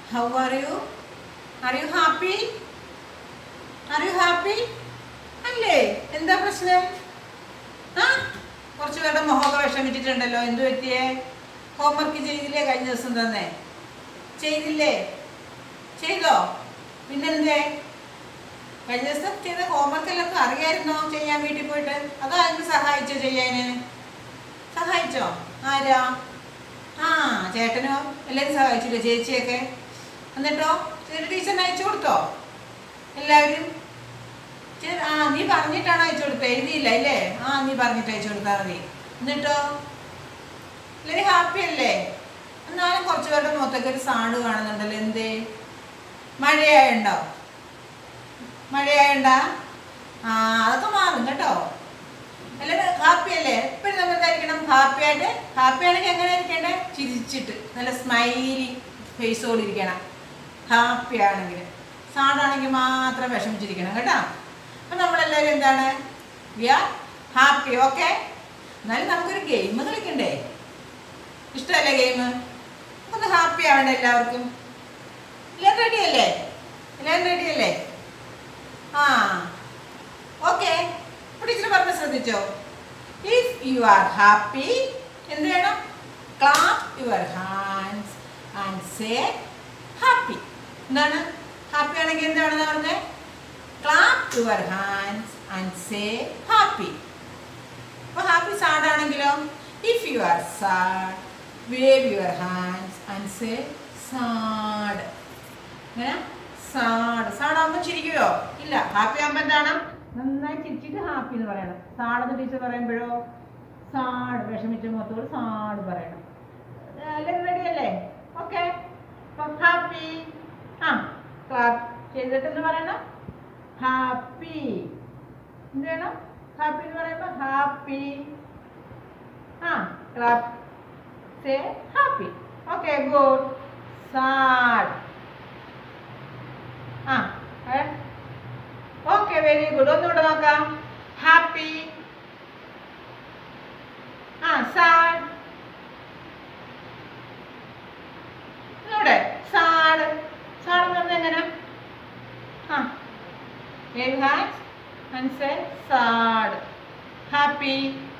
How are you are you happy are you happy അല്ലേ എന്താ പ്രശ്നം ആ കുറച്ച് പേരുടെ മുഖമൊക്കെ വിഷമിച്ചിട്ടുണ്ടല്ലോ എന്ത് പറ്റിയേ ഹോംവർക്ക് ചെയ്തില്ലേ കഴിഞ്ഞ ദിവസം തന്നെ ചെയ്തില്ലേ ചെയ്തോ പിന്നെന്തേ കഴിഞ്ഞ ദിവസം ചെയ്ത ഹോംവർക്ക് എല്ലാം അറിയായിരുന്നോ ചെയ്യാൻ വീട്ടിൽ പോയിട്ട് അതോ അതിന് സഹായിച്ചോ ചെയ്യാന് സഹായിച്ചോ ആരാ ആ ചേട്ടനോ എല്ലാവരും സഹായിച്ചില്ലേ ചേച്ചിയൊക്കെ എന്നിട്ടോ ചേട്ടൻ ടീച്ചറിന് അയച്ചു കൊടുത്തോ എല്ലാവരും ചെ- ആ നീ പറഞ്ഞിട്ടാണ് അയച്ചു കൊടുത്തത് എഴുതിയില്ല അല്ലേ ആ നീ പറഞ്ഞിട്ട് അയച്ചു കൊടുത്താൽ മതി എന്നിട്ടോ എല്ലാവരും ഹാപ്പി അല്ലേ എന്നാലും കുറച്ച് പേരുടെ മുഖത്തൊക്കെ ഒരു സാഡ് കാണുന്നുണ്ടല്ലോ എന്തേ മഴയായുണ്ടോ മഴയായുണ്ടാ ആ അതൊക്കെ മാറും കേട്ടോ എല്ലാവരും ഹാപ്പി അല്ലേ എപ്പോഴും നമ്മൾ എന്തായിരിക്കണം ഹാപ്പി ആയിട്ട് ഹാപ്പി ആണെങ്കിൽ എങ്ങനെ ഇരിക്കണ്ടേ ചിരിച്ചിട്ട് നല്ല സ്മൈലി ഫേസോട് ഇരിക്കണം ഹാപ്പി ആണെങ്കിൽ സാഡാണെങ്കിൽ മാത്രം വിഷമിച്ചിരിക്കണം കേട്ടോ അപ്പം നമ്മളെല്ലാവരും എന്താണ് വി ആർ ഹാപ്പി ഓക്കെ എന്നാലും നമുക്കൊരു ഗെയിം കളിക്കണ്ടേ ഇഷ്ടമല്ലേ ഗെയിം ഒന്ന് ഹാപ്പി ആവണ്ടേ എല്ലാവർക്കും എല്ലാവരും റെഡി അല്ലേ എല്ലാവരും റെഡി അല്ലേ ആ ഓക്കെ ടീച്ചർ പറഞ്ഞ ശ്രദ്ധിച്ചോ ഇഫ് യു ആർ ഹാപ്പി എന്ത് വേണം clap your hands and say happy എന്താണ് ഹാപ്പി ആണെങ്കിൽ എന്താണെന്ന് പറഞ്ഞത് clap your hands and say happy അപ്പോൾ ഹാപ്പി സാഡ് ആണെങ്കിലോ if you are sad wave your hands and say sad ഇങ്ങനെ സാഡ് സാഡ് ആകുമ്പോൾ ചിരിക്കുവോ ഇല്ല ഹാപ്പി ആകുമ്പോൾ എന്താണ് നന്നായി ചിരിച്ചിട്ട് ഹാപ്പി എന്ന് പറയണം സാഡെന്ന് ടീച്ചർ പറയുമ്പോഴോ സാഡ് വിഷമിച്ച മുഖത്തോട് സാഡ് പറയണം എല്ലാവരും റെഡി അല്ലേ ഓക്കെ ഹാപ്പി ആ ക്ലാപ്പ് ചെയ്തിട്ട് എന്ന് പറയണം ഹാപ്പി എന്ത് വേണം ഹാപ്പി എന്ന് പറയുമ്പോൾ ഹാപ്പി ആ clap say happy okay good sad ആ ഓക്കെ വെരി ഗുഡ് ഒന്നുകൂടെ നോക്കാം ഹാപ്പി ആ സാഡ് ഇവിടെ സാഡ് സാഡ് എന്ന് പറഞ്ഞാൽ എങ്ങനെ ആ wave hands and say sad happy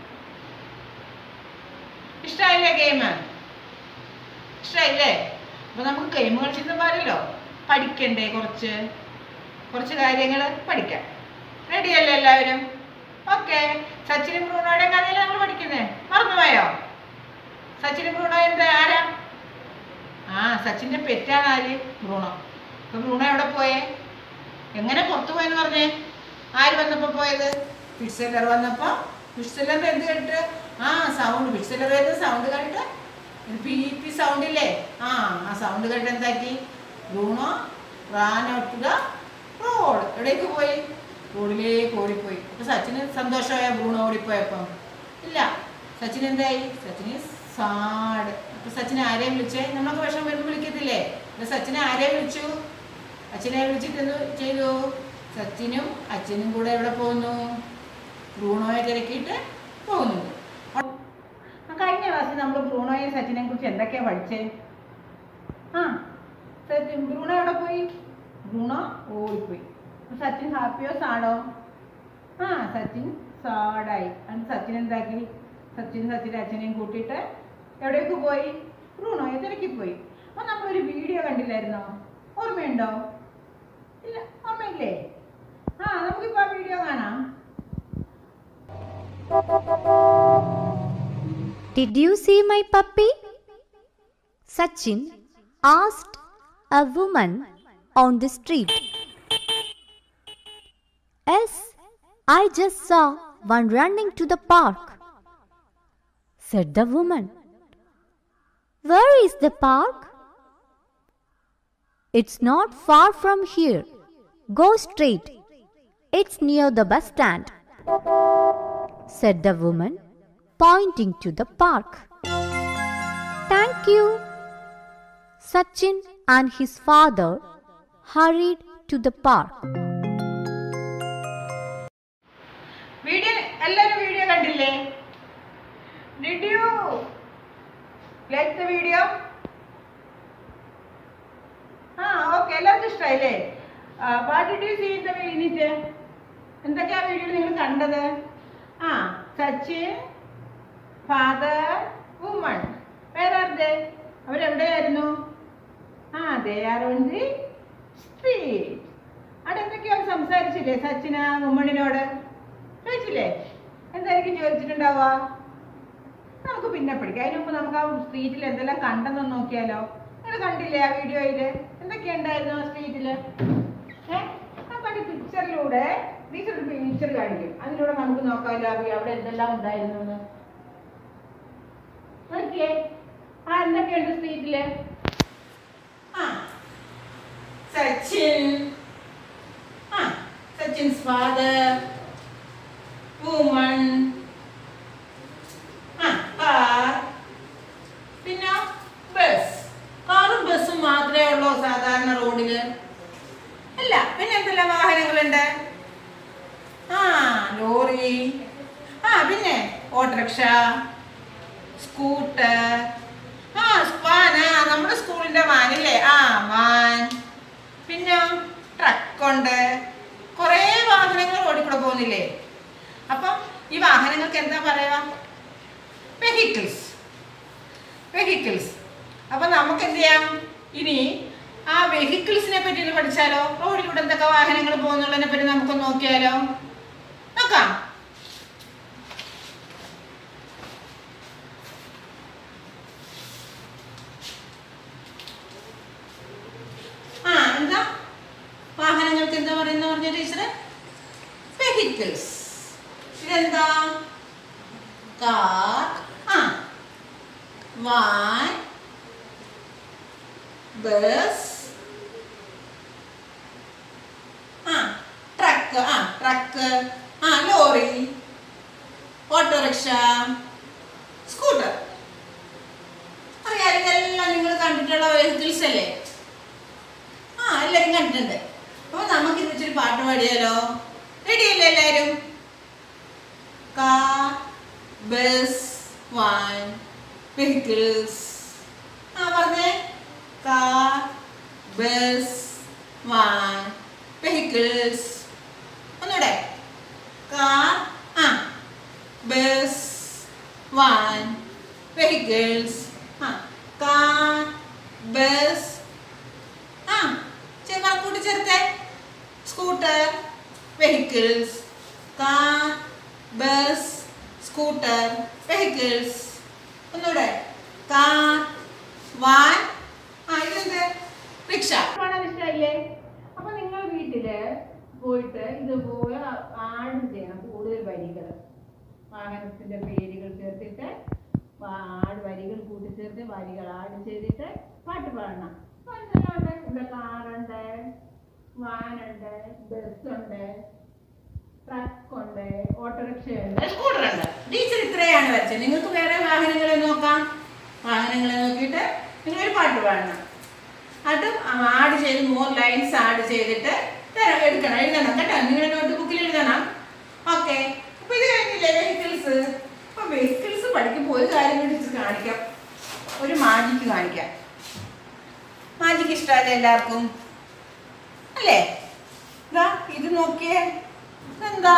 ഇഷ്ടമായില്ലേ ഗെയിം ഇഷ്ടമായില്ലേ അപ്പൊ നമുക്ക് ഗെയിം കളിച്ചിരുന്ന പാടില്ലോ പഠിക്കണ്ടേ കുറച്ച് കുറച്ച് കാര്യങ്ങൾ പഠിക്കാം റെഡി അല്ലേ എല്ലാവരും ഓക്കെ സച്ചിനും ബ്രൂണോയുടെ കഥയിലാണ് നമ്മൾ പഠിക്കുന്നത് മറന്നുപോയോ സച്ചിനും ബ്രൂണോ എന്താ ആരാ ആ സച്ചിന്റെ പെറ്റാണ് ആര് ബ്രൂണോ അപ്പൊ ബ്രൂണോ എവിടെ പോയേ എങ്ങനെ പുറത്തു പോയെന്ന് പറഞ്ഞേ ആര് വന്നപ്പോ പോയത് ഫിഷ് വന്നപ്പോ ഫിഷ് എന്ത് കേട്ടിട്ട് ആ സൗണ്ട് ഫിഷ് വരുന്ന സൗണ്ട് കേട്ടിട്ട് ഒരു പി പി സൗണ്ട് ഇല്ലേ ആ ആ സൗണ്ട് കേട്ട് എന്താക്കി Bruno ran out to the road എവിടേക്ക് പോയി റോഡിലേക്ക് ഓടിപ്പോയി അപ്പൊ സച്ചിന് സന്തോഷമായ ബ്രൂണോ ഓടിപ്പോയപ്പം ഇല്ല സച്ചിൻ എന്തായി സച്ചിന് സാഡ് അപ്പൊ സച്ചിനെ ആരെയും വിളിച്ചേ നമ്മളൊക്കെ വിഷം വരുമ്പോൾ വിളിക്കത്തില്ലേ അപ്പൊ സച്ചിനെ ആരെയും വിളിച്ചു അച്ഛനെ വിളിച്ചിട്ട് എന്ത് ചെയ്തു സച്ചിനും അച്ഛനും കൂടെ എവിടെ പോകുന്നു ബ്രൂണോയെ തിരക്കിയിട്ട് പോകുന്നുണ്ട് ആ, കഴിഞ്ഞ ക്ലാസ്സിൽ നമ്മൾ ബ്രൂണോയെ സച്ചിനെ കുറിച്ച് എന്തൊക്കെയാ പഠിച്ചേ ആ സച്ചിൻ ബ്രൂണോ എവിടെ പോയി ബ്രൂണോ ഓടിപ്പോയി അപ്പൊ സച്ചിൻ ഹാപ്പിയോ സാഡോ ആ സച്ചിൻ സാഡായി അത് സച്ചിൻ എന്താക്കി സച്ചിൻ സച്ചിൻ്റെ അച്ഛനെയും കൂട്ടിയിട്ട് എവിടേക്ക് പോയി ബ്രൂണോയെ തിരക്കി പോയി അപ്പൊ നമ്മളൊരു വീഡിയോ കണ്ടില്ലായിരുന്നോ ഓർമ്മയുണ്ടോ ഇല്ല ഓർമ്മയില്ലേ ആ നമുക്കിപ്പോ ആ വീഡിയോ കാണാം Did you see my puppy? Sachin asked a woman on the street. Yes, I just saw one running to the park, said the woman. Where is the park? It's not far from here. Go straight. It's near the bus stand, said the woman, pointing to the park. Thank you. Sachin and his father hurried to the park. Video എല്ലാവരും video കണ്ടില്ലേ did you like the video മനസ്സിലായില്ലേ what did you see in the unit എന്തൊക്കെയാ വീഡിയോയിൽ നിങ്ങൾ കണ്ടത് ആ Sachin father woman വേറെ ആരുടെ അവരെവിടെയായിരുന്നു ആ they are on the street അവിടെ എന്തൊക്കെയോ അവർ സംസാരിച്ചില്ലേ സച്ചിന വുമണിനോട് ചോദിച്ചില്ലേ എന്തായിരിക്കും ചോദിച്ചിട്ടുണ്ടാവുക നമുക്ക് പിന്നെ പഠിക്കാം അതിന് മുമ്പ് നമുക്ക് ആ സ്ട്രീറ്റിൽ എന്തെല്ലാം കണ്ടെന്ന് നോക്കിയാലോ നിങ്ങൾ കണ്ടില്ലേ ആ വീഡിയോയിൽ എന്തൊക്കെ ഉണ്ടായിരുന്നു ആ സ്ട്രീറ്റിൽ ഏഹ് അപ്പൊ ഈ പിക്ചറിലൂടെ ടീച്ചർ ഒരു പിക്ചർ കാണിക്കും അതിലൂടെ നമുക്ക് നോക്കാമല്ലോ അവ- അവിടെ എന്തെല്ലാം ഉണ്ടായിരുന്നു എന്ന് നോക്കിയേ ആ എന്തൊക്കെയുണ്ട് സ്ട്രീറ്റില് ആ സച്ചിൻ ആ സച്ചിൻസ് ഫാദർ വുമൺ ആ കാർ പിന്നെ ബസ് കാറും ബസ്സും മാത്രമേ ഉള്ളൂ സാധാരണ റോഡില് അല്ല പിന്നെ എന്തെല്ലാം വാഹനങ്ങളുണ്ട് ആ ലോറി ആ പിന്നെ ഓട്ടോറിക്ഷ സ്കൂട്ടർ ആ വാൻ ആ നമ്മുടെ സ്കൂളിന്റെ വാനില്ലേ ആ വാൻ പിന്നെ ട്രക്കുണ്ട് കുറേ വാഹനങ്ങൾ ഓടിക്കൂടെ പോകുന്നില്ലേ അപ്പം ഈ വാഹനങ്ങൾക്ക് എന്താ പറയാ വെഹിക്കിൾസ് വെഹിക്കിൾസ് അപ്പൊ നമുക്ക് എന്ത് ചെയ്യാം ഇനി ആ വെഹിക്കിൾസിനെ പറ്റി ഒന്ന് പഠിച്ചാലോ റോഡിലൂടെ എന്തൊക്കെ വാഹനങ്ങൾ പോകുന്നുള്ളതിനെ പറ്റി നമുക്ക് നോക്കിയാലോ നോക്കാം ആ എന്താ വാഹനങ്ങൾക്ക് എന്താ പറയുന്ന പറഞ്ഞ ടീച്ചർ വെഹിക്കിൾസ് ഇതെന്താ കാർ ആ വാൻ ബസ് ആ ട്രക്ക് ആ ട്രക്ക് ആ ലോറി ഓട്ടോറിക്ഷ സ്കൂട്ടർ അറിയാം ഇതെല്ലാം നിങ്ങൾ കണ്ടിട്ടുള്ള വെഹിക്കിൾസ് അല്ലേ ആ എല്ലാവരും കണ്ടിട്ടുണ്ട് അപ്പൊ നമുക്ക് ഇത് വെച്ചൊരു പാട്ട് പാടിയാലോ റെഡിയല്ലേ എല്ലാവരും കാർ ബസ് വാൻ വെഹിക്കിൾസ് ആ പറഞ്ഞേ കാർ ബസ് വാൻ വെഹിക്കിൾസ് ഒന്നൂടെ കാർ ആ ബസ് വാൻ വെഹിക്കിൾസ് ആ കാർ ബസ് ആ ചേർക്കാൻ കൂട്ടി ചേർത്തേ scooter vehicles car bus scooter vehicles ഒന്നുകൂടെ കാർ വാൻ ആ ഇതെന്ത് റിക്ഷ കാണാൻ ഇഷ്ടമായില്ലേ അപ്പൊ നിങ്ങൾ വീട്ടില് പോയിട്ട് ഇതുപോലെ ആഡ് ചെയ്യണം കൂടുതൽ വരികൾ വാഹനത്തിന്റെ പേരുകൾ ചേർത്തിട്ട് ആട് വരികൾ കൂട്ടിച്ചേർത്ത് വരികൾ ആഡ് ചെയ്തിട്ട് പാട്ട് പാടണം അപ്പൊ എന്തെല്ലാം ഉണ്ട്? ഇവിടെ കാറുണ്ട് വാനുണ്ട് ബസ്സുണ്ട് ട്രക്കുണ്ട് ഓട്ടോറിക്ഷയുണ്ട് സ്കൂട്ടറുണ്ട് ടീച്ചർ ഇത്രയാണ് വരച്ചത് നിങ്ങൾക്ക് വേറെ വാഹനങ്ങളെ നോക്കാം വാഹനങ്ങളെ നോക്കിയിട്ട് നിങ്ങൾ ഒരു പാട്ട് പാടണം അത് ആഡ് ചെയ്ത് മോർ ലൈൻസ് ആഡ് ചെയ്തിട്ട് തരാം എടുക്കണം എഴുതണം കേട്ടോ നിങ്ങളുടെ നോട്ട് ബുക്കിൽ എഴുതണം ഓക്കെ അപ്പൊ ഇത് കഴിഞ്ഞില്ലേ വെഹിക്കിൾസ് അപ്പൊ വെഹിക്കിൾസ് പഠിക്കുമ്പോൾ ഒരു കാര്യം കൂടി ടീച്ചർ കാണിക്കാം ഒരു മാജിക്ക് കാണിക്കാം മാജിക്ക് ഇഷ്ടമല്ലേ എല്ലാവർക്കും അല്ലേ ഇതാ ഇത് നോക്കിയേ ഇതെന്താ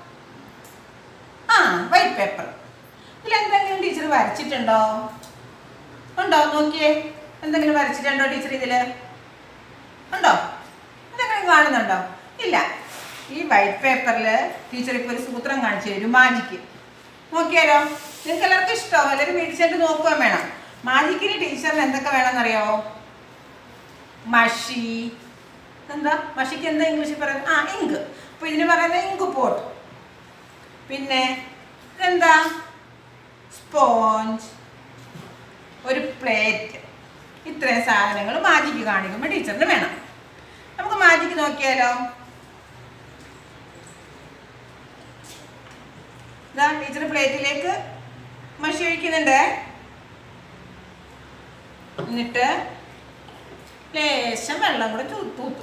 ആ വൈറ്റ് പേപ്പർ ഇതിൽ എന്തെങ്കിലും ടീച്ചർ വരച്ചിട്ടുണ്ടോ ഉണ്ടോ നോക്കിയേ എന്തെങ്കിലും വരച്ചിട്ടുണ്ടോ ടീച്ചർ ഇതില് ഉണ്ടോ എന്തെങ്കിലും കാണുന്നുണ്ടോ ഇല്ല ഈ വൈറ്റ് പേപ്പറിൽ ടീച്ചർ ഇപ്പോൾ ഒരു സൂത്രം കാണിച്ചു തരും മാജിക്ക് നോക്കിയാലോ നിങ്ങൾക്ക് എല്ലാവർക്കും ഇഷ്ടമോ എല്ലാവരും മേടിച്ചിട്ട് നോക്കുകയും വേണം മാജിക്കിന് ടീച്ചറിന് എന്തൊക്കെ വേണമെന്നറിയോ മഷി എന്താ മഷിക്ക് എന്താ ഇംഗ്ലീഷിൽ പറയുന്നത് ആ ഇങ്ക് അപ്പോൾ ഇതിന് പറയുന്നത് ഇങ്ക് പോട്ട് പിന്നെ ഇതെന്താ സ്പോഞ്ച് ഒരു പ്ലേറ്റ് ഇത്രയും സാധനങ്ങൾ മാജിക്ക് കാണിക്കുമ്പോൾ ടീച്ചറിന് വേണം നമുക്ക് മാജിക്ക് നോക്കിയാലോ ഇതാ ടീച്ചർ പ്ലേറ്റിലേക്ക് മഷി ഒഴിക്കുന്നുണ്ട് എന്നിട്ട് ലേശം വെള്ളം കൂടെ ചൂ തൂത്തു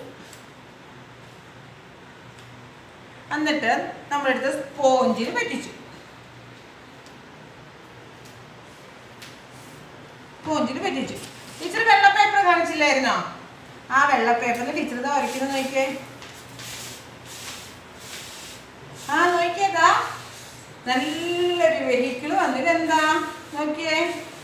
എന്നിട്ട് നമ്മളെടുത്ത് സ്പോഞ്ചിൽ പറ്റിച്ചു സ്പോഞ്ചിൽ പറ്റിച്ചു ടീച്ചർ വെള്ള പേപ്പർ കാണിച്ചില്ലായിരുന്നോ ആ വെള്ള പേപ്പറിൽ ടീച്ചർ ഇതാ വരയ്ക്കുന്നത് നോക്കിയേ ആ നോക്കിയതാ നല്ലൊരു വെഹിക്കിൾ വന്നിതെന്താ നോക്കിയേ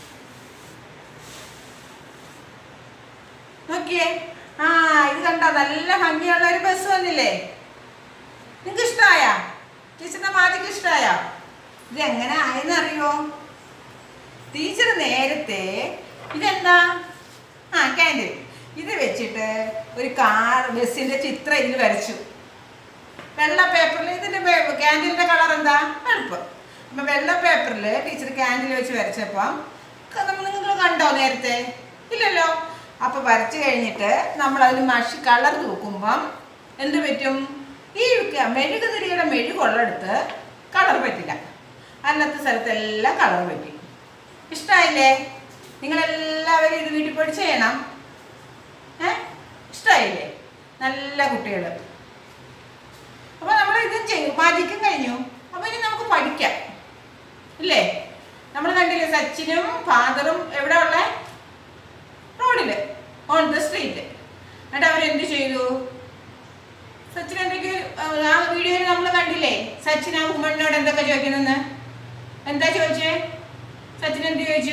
നോക്കിയേ ആ ഇത് കണ്ടോ നല്ല ഭംഗിയുള്ള ഒരു ബസ് വന്നില്ലേ നിങ്ങൾക്ക് ഇഷ്ടമായ ടീച്ചറിന്റെ മാജിക്ക് ഇഷ്ടമായ ഇത് എങ്ങനെ ആയെന്നറിയോ ടീച്ചർ നേരത്തെ ഇതെന്താ ആ ക്യാൻഡിൽ ഇത് വെച്ചിട്ട് ഒരു കാർ ബസ്സിന്റെ ചിത്രം ഇതിൽ വരച്ചു വെള്ള പേപ്പറിൽ ഇതിന്റെ ക്യാൻഡിലിന്റെ കളർ എന്താ വെളുപ്പ് അപ്പൊ വെള്ള പേപ്പറിൽ ടീച്ചർ ക്യാൻഡിൽ വെച്ച് വരച്ചപ്പം ക- നമ്മൾ നിങ്ങൾ കണ്ടോ നേരത്തെ ഇല്ലല്ലോ അപ്പൊ വരച്ചു കഴിഞ്ഞിട്ട് നമ്മൾ അതിൽ മഷി കളർ തൂക്കുമ്പം എന്ത് പറ്റും ഈ ക- മെഴുകുതിരിയുടെ മെഴുകുള്ളടുത്ത് കളർ പറ്റില്ല അല്ലാത്ത സ്ഥലത്തെല്ലാം കളർ പറ്റി ഇഷ്ടമായില്ലേ നിങ്ങളെല്ലാവരും ഇത് വീട്ടിൽ പോയി ചെയ്യണം ഏ ഇഷ്ടമായില്ലേ നല്ല കുട്ടികൾ അപ്പൊ നമ്മൾ ഇതും ചെയ്യും മാജിക്കും കഴിഞ്ഞു അപ്പൊ ഇനി നമുക്ക് പഠിക്കാം ഇല്ലേ നമ്മൾ കണ്ടില്ലേ സച്ചിനും ഫാദറും എവിടെ ഉള്ള റോഡില് ഓൺ ദ സ്ട്രീറ്റ് എന്നിട്ട് അവരെന്ത് ചെയ്തു സച്ചിൻ എന്തൊക്കെ ആ വീഡിയോയിൽ നമ്മൾ കണ്ടില്ലേ സച്ചിൻ ആ ഉമ്മനോട് എന്തൊക്കെ ചോദിക്കുന്നെന്ന് എന്താ ചോദിച്ചേ സച്ചിൻ എന്ത് ചോദിച്ചു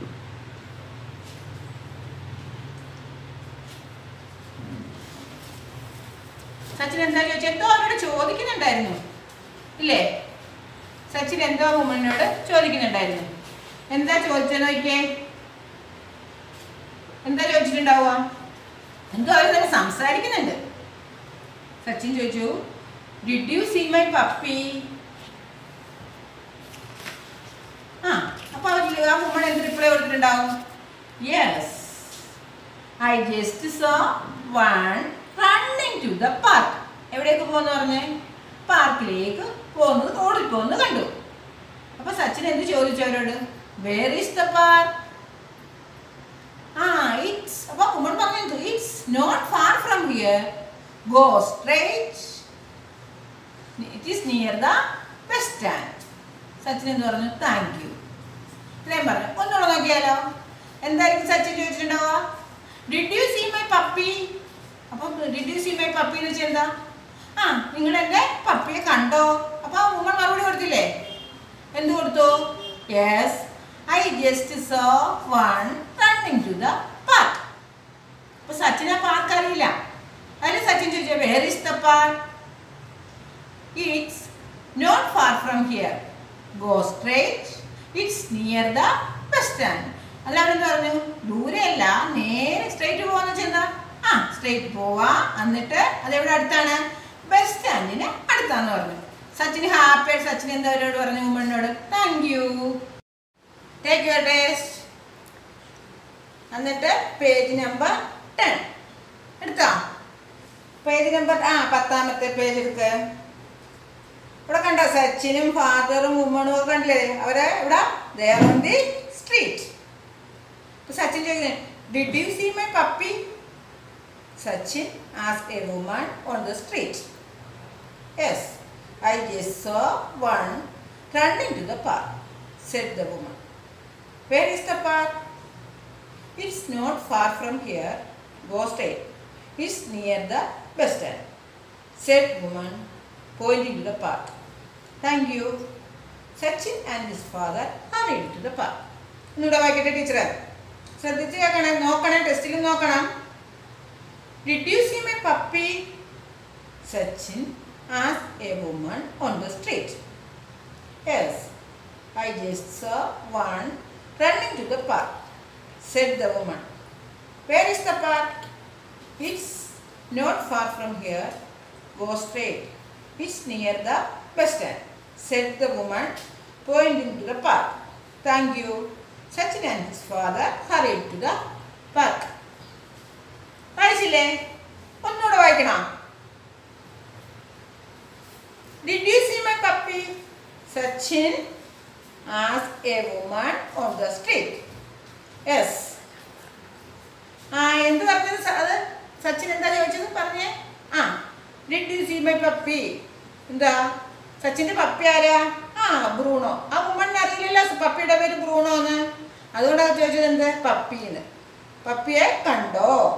സച്ചിൻ എന്താ ചോദിച്ചത് എന്തോ അവരോട് ചോദിക്കുന്നുണ്ടായിരുന്നു ഇല്ലേ സച്ചിൻ എന്തോ ഉമ്മനോട് ചോദിക്കുന്നുണ്ടായിരുന്നു എന്താ ചോദിച്ചത് നോക്കിയേ എന്താ ചോദിച്ചിട്ടുണ്ടാവുക എന്തോ അവർ തന്നെ സംസാരിക്കുന്നുണ്ട് സച്ചിൻ ചോദിച്ചു did you see my puppy ആ അപ്പൊ അവർ ആ ഉമ്മൺ എന്ത് റിപ്ലൈ കൊടുത്തിട്ടുണ്ടാവും yes I just saw one running to the park എവിടേക്ക് പോകുന്നു പറഞ്ഞേ പാർക്കിലേക്ക് പോകുന്നത് റോഡിൽ പോകുന്നത് കണ്ടു അപ്പൊ സച്ചിൻ എന്ത് ചോദിച്ചു അവരോട് വേർ ഈസ് ദ പാർക്ക് ആ ഇറ്റ്സ് അപ്പൊ ഉമ്മൺ പറഞ്ഞു it's not far from here go straight it is near the bus stand Sachin എന്ന് പറഞ്ഞു താങ്ക് യു ഇത്രയും പറഞ്ഞു ഒന്നുകൂടെ നോക്കിയാലോ എന്തായിരിക്കും സച്ചിൻ ചോദിച്ചിട്ടുണ്ടാവുക did you see my puppy അപ്പം did you see my puppy എന്ന് വെച്ചാൽ എന്താ ആ നിങ്ങൾ എൻ്റെ പപ്പിയെ കണ്ടോ അപ്പൊ ഉമ്മ മറുപടി കൊടുത്തില്ലേ എന്ത് കൊടുത്തു yes I just saw one running to the park അപ്പൊ സച്ചിൻ ആ പാർക്ക് അറിയില്ല അതിൽ സച്ചിൻ ചോദിച്ചു where is the park it's not far from here go straight it's near the bus stand അല്ല അവരെന്ത് പറഞ്ഞു ദൂരെയല്ല നേരെ സ്ട്രേറ്റ് പോവാന്ന് വെച്ചാൽ എന്താ ആ സ്ട്രേറ്റ് പോവാ എന്നിട്ട് അതെവിടെ അടുത്താണ് ബസ് സ്റ്റാൻഡിന് അടുത്താന്ന് പറഞ്ഞു സച്ചിന് ഹാപ്പി ആയിട്ട് സച്ചിൻ എന്താ അവരോട് പറഞ്ഞു ഉമ്മനോട് thank you take your taste എന്നിട്ട് പേജ് നമ്പർ ടെൻ എടുത്തോ പേജ് നമ്പർ ആ പത്താമത്തെ പേജ് എടുക്കുക ഇവിടെ കണ്ടോ സച്ചിനും ഫാദറും ഉമ്മണും ഒക്കെ കണ്ടില്ലേ അവരെ ഇവിടെ there on the street Sachin ചോദിക്കുന്നത് did you see my puppy Sachin ask a woman on the street yes I just saw one running to the park said the woman where is the park it's not far from here go straight it's near the bus stand said woman pointing to the park. Thank you. Sachin and his father hurried to the park. ഒന്നുകൂടെ വായിക്കട്ടെ ടീച്ചറെ ശ്രദ്ധിച്ച് കേൾക്കണേ നോക്കണേ ടെസ്റ്റിൽ നോക്കണം did you see my puppy Sachin ask a woman on the street yes I just saw one running to the park said the woman where is the park it's not far from here go straight It's near the bus stand, said the woman, pointing to the park. Thank you. Sachin and his father hurried to the park. വായിച്ചില്ലേ ഒന്നുകൂടെ വായിക്കണം did you see my puppy Sachin ask a woman on the street yes ആ എന്ത് പറഞ്ഞത് സ- അത് സച്ചിൻ എന്താ ചോദിച്ചത് പറഞ്ഞേ ആ did you see my puppy എന്താ സച്ചിന്റെ പപ്പി ആരാ ആ ബ്രൂണോ ആ ഉമ്മണ്ണ അറിയില്ലല്ലോ പപ്പിയുടെ പേര് ബ്രൂണോ എന്ന് അതുകൊണ്ടാണ് ചോദിച്ചത് എന്ത് പപ്പീന്ന് പപ്പിയെ കണ്ടോ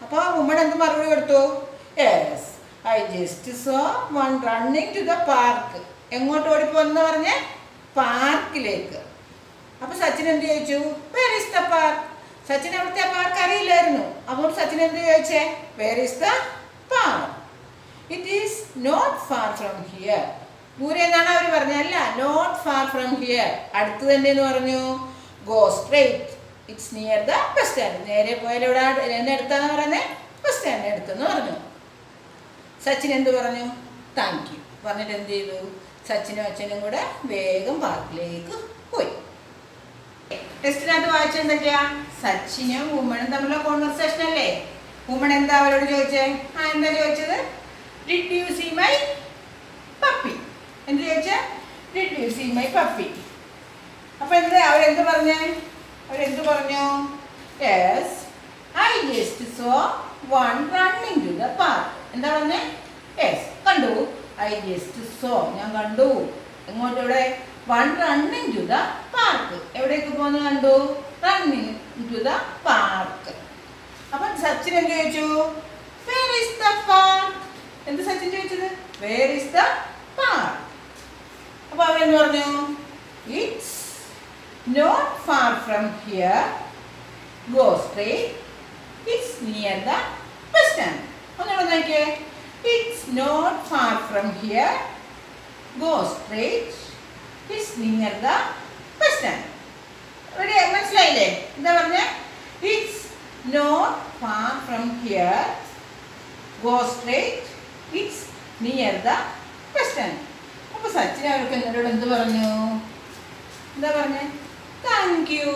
അപ്പോൾ വുമൺ എന്ത് മറുപടി കൊടുത്തു yes I just saw one running to the park എങ്ങോട്ട് ഓടിപ്പോന്ന് പറഞ്ഞ് പാർക്കിലേക്ക് അപ്പൊ സച്ചിൻ എന്ത് ചോദിച്ചു where is the park Sachin അവിടുത്തെ പാർക്ക് അറിയില്ലായിരുന്നു അപ്പോൾ സച്ചിൻ എന്ത് ചോദിച്ചേ where is the park it is not far from here ദൂരെ എന്നാണ് അവർ പറഞ്ഞത് അല്ല നോട്ട് ഫാർ ഫ്രം ഹിയർ അടുത്ത് തന്നെ എന്ന് പറഞ്ഞു go straight it's near the bus stand നേരെ പോയാൽ ഇവിടെ എന്നെ അടുത്താന്ന് പറയുന്നത് ബസ് സ്റ്റാൻഡിന് അടുത്തെന്ന് പറഞ്ഞു സച്ചിൻ എന്ത് പറഞ്ഞു താങ്ക് യു പറഞ്ഞിട്ട് എന്ത് ചെയ്തു സച്ചിനും അച്ഛനും കൂടെ വേഗം പാർക്കിലേക്ക് പോയി ടെസ്റ്റിനകത്ത് വായിച്ചത് എന്തൊക്കെയാ സച്ചിനും വുമണും തമ്മിലുള്ള കോൺവെർസേഷൻ അല്ലേ വുമൺ എന്താ അവരോട് ചോദിച്ചേ ആ എന്താ ചോദിച്ചത് did you see my puppy എന്ത് ചോദിച്ചേ did you see my puppy അപ്പൊ എന്ത് അവരെന്ത് പറഞ്ഞേ അവരെന്ത് പറഞ്ഞു yes I just saw one running to the park എന്താ പറഞ്ഞേ യെസ് കണ്ടു ഐ ജസ്റ്റ് സോ ഞാൻ കണ്ടു എങ്ങോട്ട് ഇവിടെ one running to the park എവിടേക്ക് പോകുന്ന കണ്ടു റണ്ണിങ് ടു ദ പാർക്ക് അപ്പൊ സച്ചിൻ എന്ത് ചോദിച്ചു വേർ ഇസ് ദ പാർക്ക് എന്ത് സച്ചിൻ ചോദിച്ചത് വേർ ഇസ് ദ പാർക്ക് അപ്പൊ അവരെന്ത് പറഞ്ഞു it's not far from here go straight it's near the bus stand ഒന്നുകൂടെ നോക്കിയേ it's not far from here go straight it's near the bus stand ഇവിടെ മനസ്സിലായില്ലേ എന്താ പറഞ്ഞ it's not far from here go straight it's near the bus stand അപ്പൊ സച്ചിൻ അവർക്ക് എന്നോട് എന്ത് പറഞ്ഞു എന്താ പറഞ്ഞേ താങ്ക് യു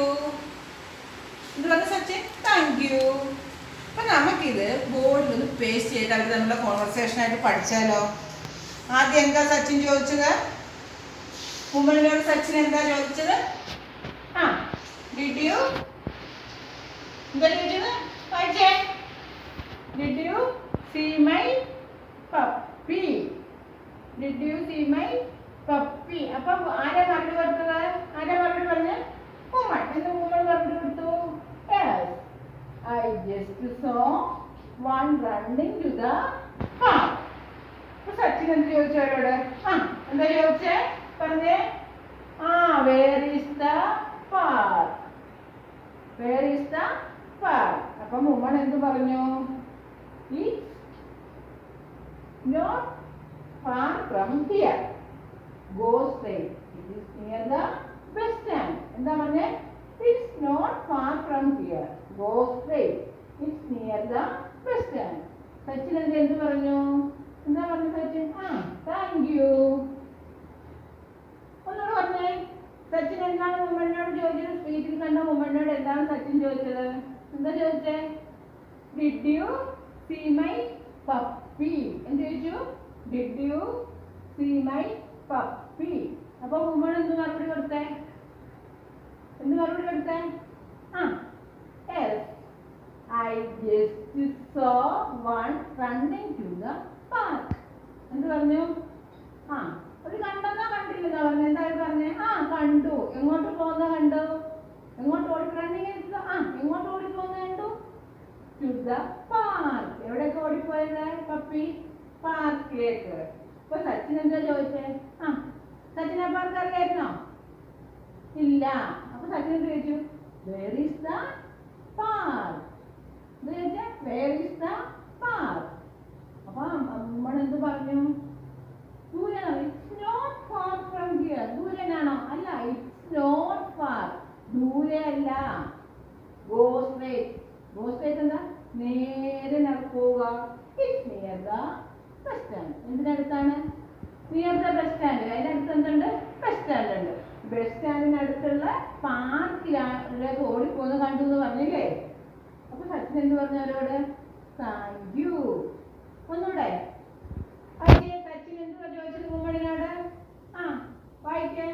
എന്ത് പറഞ്ഞു സച്ചിൻ താങ്ക് യു അപ്പൊ നമുക്കിത് ബോർഡിൽ ഒന്ന് പേസ്റ്റ് ചെയ്ത് അവർ തമ്മിലുള്ള കോൺവെർസേഷൻ ആയിട്ട് പഠിച്ചാലോ ആദ്യം എന്താ സച്ചിൻ ചോദിച്ചത് മുമ്പിനോട് സച്ചിൻ എന്താ ചോദിച്ചത് ആ ഡിഡ് യു എന്താ ചോദിച്ചത് വായിച്ചേ did you see my puppy did you see my puppy അപ്പൊ ആരാ മറുപടി കൊടുത്തത് ആരാ മറുപടി പറഞ്ഞ വുമൺ എന്ന് വുമൺ മറുപടി കൊടുത്തു yes I just saw one running to the park അപ്പൊ സച്ചിൻ എന്ത് ചോദിച്ചു അവരോട് ആ എന്താ ചോദിച്ചേ പറഞ്ഞേ ആ where is the park where is the park അപ്പൊ വുമൺ എന്ത് പറഞ്ഞു ഈ not far from here. Go straight. It is near the bus stand. എന്താ പറഞ്ഞേ It's not far from here. Go straight. It's near the bus stand. Sachin എന്ത് എന്ത് പറഞ്ഞു എന്താ പറഞ്ഞു സച്ചിൻ ആ താങ്ക് യു ഒന്നുകൂടെ പറഞ്ഞേ സച്ചിൻ എന്താണ് ഉമ്മനോട് ചോദിച്ചത് സ്ട്രീറ്റിൽ കണ്ട ഉമ്മനോട് എന്താണ് സച്ചിൻ ചോദിച്ചത് എന്താ ചോദിച്ചേ did you see my puppy എന്ത് ചോദിച്ചു did you see my puppy അപ്പൊ ഉമ്മൺ എന്ത് മറുപടി കൊടുത്തേ എന്ത് മറുപടി കൊടുത്തേ ആ yes I just saw one running to the park എന്ത് പറഞ്ഞു ആ ഒരു കണ്ടെന്നാ കണ്ടില്ലെന്നാ പറഞ്ഞു എന്താ അവര് പറഞ്ഞേ ആ കണ്ടു എങ്ങോട്ട് പോകുന്ന കണ്ടു എങ്ങോട്ട് ഓടി റണ്ണിങ് ആ എങ്ങോട്ട് ഓടി പോകുന്ന കണ്ടു ടു ദ പാർക്ക് എവിടെയൊക്കെ ഓടിപ്പോയത് പപ്പി പാർക്കിലേക്ക് അപ്പൊ സച്ചിൻ എന്താ ചോദിച്ചേ ആ സച്ചിൻ ആ പാർക്ക് അറിയായിരുന്നോ ഇല്ല അപ്പൊ സച്ചിൻ എന്ത് ചോദിച്ചു വേർ ഈസ് ദ പാർക്ക് എന്താ ചോദിച്ചേ വേർ ഈസ് ദ പാർക്ക് അപ്പൊ നമ്മൾ എന്ത് പറഞ്ഞു ദൂരെയാണോ it's not far from here ദൂരെയാണോ അല്ല ഇറ്റ്സ് നോട്ട് ഫാർ ദൂരെ അല്ല ഗോ സ്ട്രേറ്റ് ഗോ സ്ട്രേറ്റ് എന്താ നേരെ നടക്കുക it's near the bus stand എന്തിനടുത്താണ് നിയർ ദ ബസ് സ്റ്റാൻഡ് അതിന്റെ അടുത്ത് എന്തുണ്ട് ബസ് സ്റ്റാൻഡ് ഉണ്ട് ബസ് സ്റ്റാൻഡിനടുത്തുള്ള പാർക്കിലേക്ക് ഓടിപ്പോന്ന് കണ്ടു എന്ന് പറഞ്ഞില്ലേ അപ്പൊ സച്ചിൻ എന്ത് പറഞ്ഞു അവരോട് താങ്ക് യു ഒന്നുകൂടെ അയ്യേ സച്ചിൻ എന്തുവാ ചോദിച്ചത് കുമ്മടിനോട് ആ വായിക്കാൻ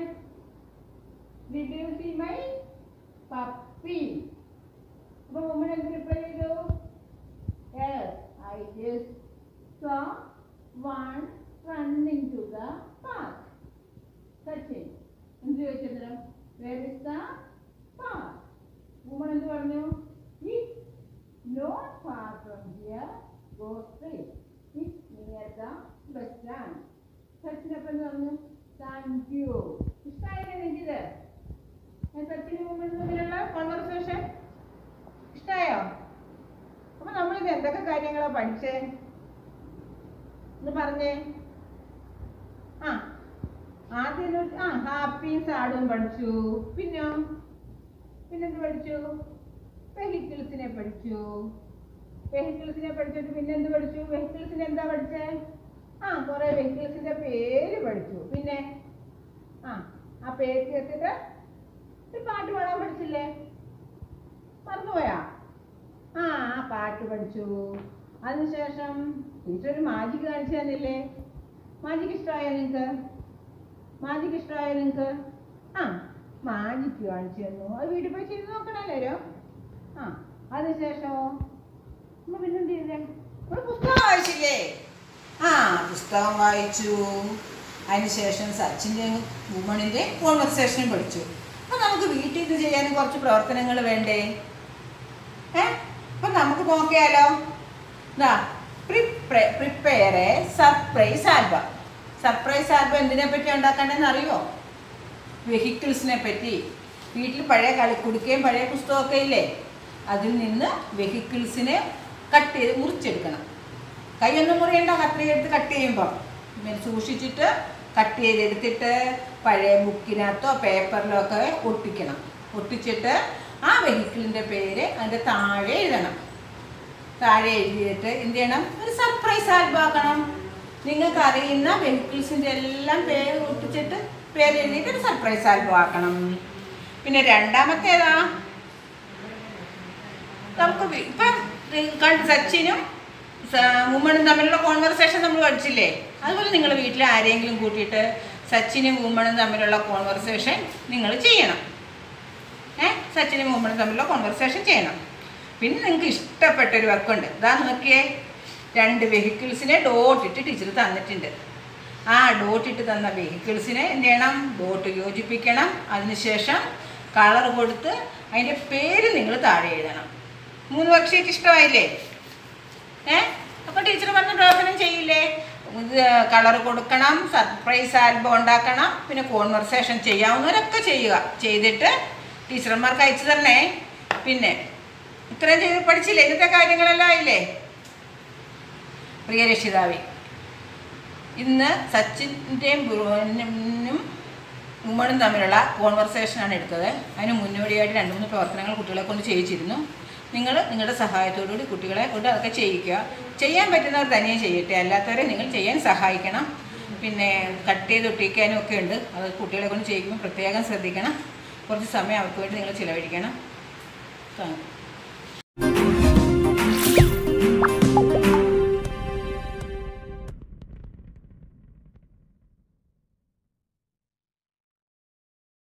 did you see my puppy അപ്പൊ ഉമ്മൻ എന്ത് റിപ്ലൈ ചെയ്തു yes I just saw one running to the park. Sachin എന്ത് ചോദിച്ചത് where is the park woman എന്ത് പറഞ്ഞു it's not far from here go straight it's near the bus stand സച്ചിനപ്പം എന്ന് പറഞ്ഞു താങ്ക് യു ഇഷ്ടമായില്ലേ നിനക്കിത് ഞാൻ സച്ചിന് മുമ്പിൽ തമ്മിലുള്ള കോൺവെർസേഷൻ ഇഷ്ടമായോ അപ്പൊ നമ്മളിത് എന്തൊക്കെ കാര്യങ്ങളാ പഠിച്ചേ എന്ന് പറഞ്ഞേ ആ ആദ്യം ഒരു- ആ ഹാപ്പിയും സാഡും പഠിച്ചു പിന്നെയോ പിന്നെന്ത് പഠിച്ചു വെഹിക്കിൾസിനെ പഠിച്ചു വെഹിക്കിൾസിനെ പഠിച്ചിട്ട് പിന്നെന്ത് പഠിച്ചു വെഹിക്കിൾസിന് എന്താ പഠിച്ചേ ആ കുറെ വെഹിക്കിൾസിന്റെ പേര് പഠിച്ചു പിന്നെ ആ ആ പേര് കേട്ടിട്ട് ഒരു പാട്ട് പാടാൻ പഠിച്ചില്ലേ മറന്നുപോയാ ആ ആ പാട്ട് പഠിച്ചു അതിനുശേഷം ടീച്ചർ ഒരു മാജിക് കാണിച്ചു തന്നില്ലേ മാജിക് ഇഷ്ടമായോ നിങ്ങൾക്ക് മാജിക് ഇഷ്ടമായോ നിങ്ങൾക്ക് ആ മാജിക് കാണിച്ചു തന്നു അത് വീട്ടിൽ പോയി ചെയ്ത് നോക്കണല്ലോ ആ അതിനുശേഷമോ നമ്മൾ പിന്നെന്ത് ചെയ്തേ ഒരു പുസ്തകം വായിച്ചില്ലേ ആ പുസ്തകം വായിച്ചു അതിനുശേഷം സച്ചിൻ്റെയും വുമണിൻ്റെ കോൺവെർസേഷനും പഠിച്ചു അപ്പം നമുക്ക് വീട്ടിൽ ഇത് ചെയ്യാനും കുറച്ച് പ്രവർത്തനങ്ങൾ വേണ്ടേ ഏ അപ്പം നമുക്ക് നോക്കിയാലോ ഇതാ prepare a surprise album surprise album എന്തിനെ പറ്റി ഉണ്ടാക്കേണ്ടതെന്ന് അറിയോ വെഹിക്കിൾസിനെ പറ്റി വീട്ടിൽ പഴയ കളിക്കുടുക്കയും പഴയ പുസ്തകമൊക്കെ ഇല്ലേ അതിൽ നിന്ന് വെഹിക്കിൾസിനെ കട്ട് ചെയ്ത് മുറിച്ചെടുക്കണം കൈയൊന്നും മുറിയണ്ട കത്രിക എടുത്ത് കട്ട് ചെയ്യുമ്പോൾ ഇങ്ങനെ സൂക്ഷിച്ചിട്ട് കട്ട് ചെയ്തെടുത്തിട്ട് പഴയ ബുക്കിനകത്തോ പേപ്പറിലോ ഒക്കെ ഒട്ടിക്കണം ഒട്ടിച്ചിട്ട് ആ വെഹിക്കിളിൻ്റെ പേര് അതിൻ്റെ താഴെ എഴുതണം താഴെ എഴുതിയിട്ട് എന്ത് ചെയ്യണം ഒരു സർപ്രൈസ് ആൽബം ആക്കണം നിങ്ങൾക്ക് അറിയുന്ന വെഹിക്കിൾസിൻ്റെ എല്ലാം പേര് ഒട്ടിച്ചിട്ട് പേര് എഴുതിയിട്ട് ഒരു സർപ്രൈസ് ആൽബം ആക്കണം പിന്നെ രണ്ടാമത്തേതാ നമുക്ക് വി- ഇപ്പം കണ്ട് സച്ചിനും വുമണും തമ്മിലുള്ള കോൺവെർസേഷൻ നമ്മൾ പഠിച്ചില്ലേ അതുപോലെ നിങ്ങൾ വീട്ടിൽ ആരെങ്കിലും കൂട്ടിയിട്ട് സച്ചിനും വുമണും തമ്മിലുള്ള കോൺവെർസേഷൻ നിങ്ങൾ ചെയ്യണം ഏ സച്ചിനും വുമണും തമ്മിലുള്ള കോൺവെർസേഷൻ ചെയ്യണം പിന്നെ നിങ്ങൾക്ക് ഇഷ്ടപ്പെട്ട ഒരു വർക്കുണ്ട് ഇതാ നോക്കിയേ രണ്ട് വെഹിക്കിൾസിനെ ഡോട്ട് ഇട്ട് ടീച്ചർ തന്നിട്ടുണ്ട് ആ ഡോട്ട് ഇട്ട് തന്ന വെഹിക്കിൾസിനെ എന്ത് ചെയ്യണം ഡോട്ട് യോജിപ്പിക്കണം അതിനുശേഷം കളർ കൊടുത്ത് അതിൻ്റെ പേര് നിങ്ങൾ താഴെ എഴുതണം മൂന്ന് വർക്ക്ഷീറ്റ് ഇഷ്ടമായില്ലേ ഏ അപ്പോൾ ടീച്ചർ പറഞ്ഞ പ്രവർത്തനം ചെയ്യില്ലേ ഇത് കളർ കൊടുക്കണം സർപ്രൈസ് ആൽബം ഉണ്ടാക്കണം പിന്നെ കോൺവെർസേഷൻ ചെയ്യാവുന്നവരൊക്കെ ചെയ്യുക ചെയ്തിട്ട് ടീച്ചർമാർക്ക് അയച്ചു തരണേ പിന്നെ ഇത്രയും ചെയ്ത് പഠിച്ചില്ലേ ഇന്നത്തെ കാര്യങ്ങളെല്ലാം ആയില്ലേ പ്രിയ രക്ഷിതാവി ഇന്ന് സച്ചിൻ്റെയും ബ്രുവനും ഉമ്മണും തമ്മിലുള്ള കോൺവെർസേഷനാണ് എടുത്തത് അതിന് മുന്നോടിയായിട്ട് രണ്ട് മൂന്ന് പ്രവർത്തനങ്ങൾ കുട്ടികളെ കൊണ്ട് ചെയ്യിച്ചിരുന്നു നിങ്ങൾ നിങ്ങളുടെ സഹായത്തോടുകൂടി കുട്ടികളെ കൊണ്ട് അതൊക്കെ ചെയ്യിക്കുക ചെയ്യാൻ പറ്റുന്നവർ തനിയെ ചെയ്യട്ടെ അല്ലാത്തവരെ നിങ്ങൾ ചെയ്യാൻ സഹായിക്കണം പിന്നെ കട്ട് ചെയ്ത് ഒട്ടിക്കാനും ഒക്കെ ഉണ്ട് അത് കുട്ടികളെ കൊണ്ട് ചെയ്യിക്കുമ്പോൾ പ്രത്യേകം ശ്രദ്ധിക്കണം കുറച്ച് സമയം അവർക്ക് വേണ്ടി നിങ്ങൾ ചിലവഴിക്കണം താങ്ക് യു